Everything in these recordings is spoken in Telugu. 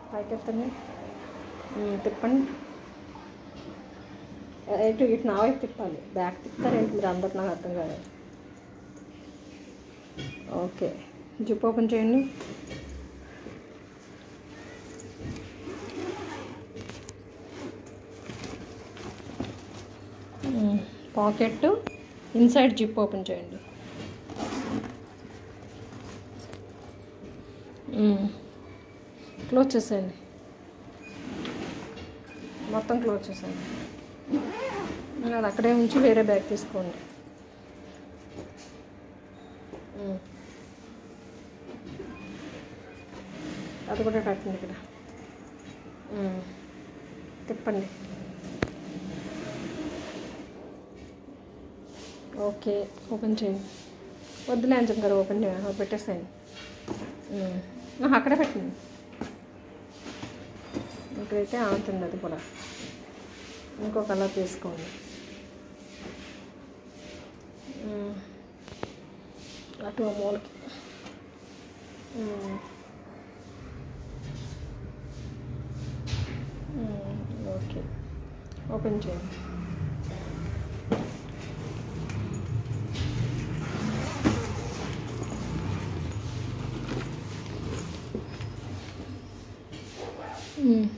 పైకెత్తండి ఉమ్, తిప్పండి ఎటు ఇటు నా వైపు తిప్పాలి బ్యాక్ తిప్పుతారేంటి మీరు అందరు నాకు అర్థం కాదు ఓకే జిప్ ఓపెన్ చేయండి ఉమ్, పాకెట్ ఇన్సైడ్ జిప్ ఓపెన్ చేయండి ఉమ్, క్లోజ్ చేసేయండి మొత్తం క్లోజ్ చేసేయండి అది అక్కడే ఉంచి వేరే బ్యాగ్ తీసుకోండి ఉమ్. అది కూడా పెట్టండి ఇక్కడ ఉమ్. తిప్పండి ఓకే ఓపెన్ చేయండి వద్దులే అంచం గారు ఓపెన్ చేయండి అది పెట్టేసేయండి ఉమ్. ఆహా, అక్కడే పెట్టండి ఇక్కడైతే ఆగుతుంది అది కూడా ఇంకో కలర్ తీసుకోండి ఉమ్. అటు ఆ మూలకి ఉమ్. ఉమ్, ఓకే ఓపెన్ చేయండి ఉమ్.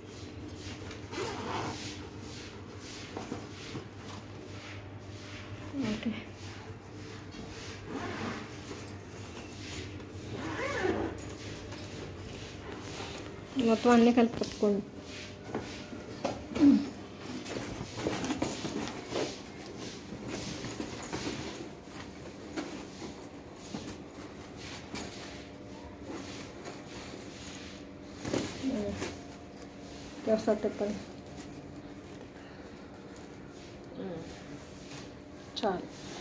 ఓకే మొత్తం అన్నీ కలిపి కప్పుకోండి ఒకసారి తిప్పండి చాలు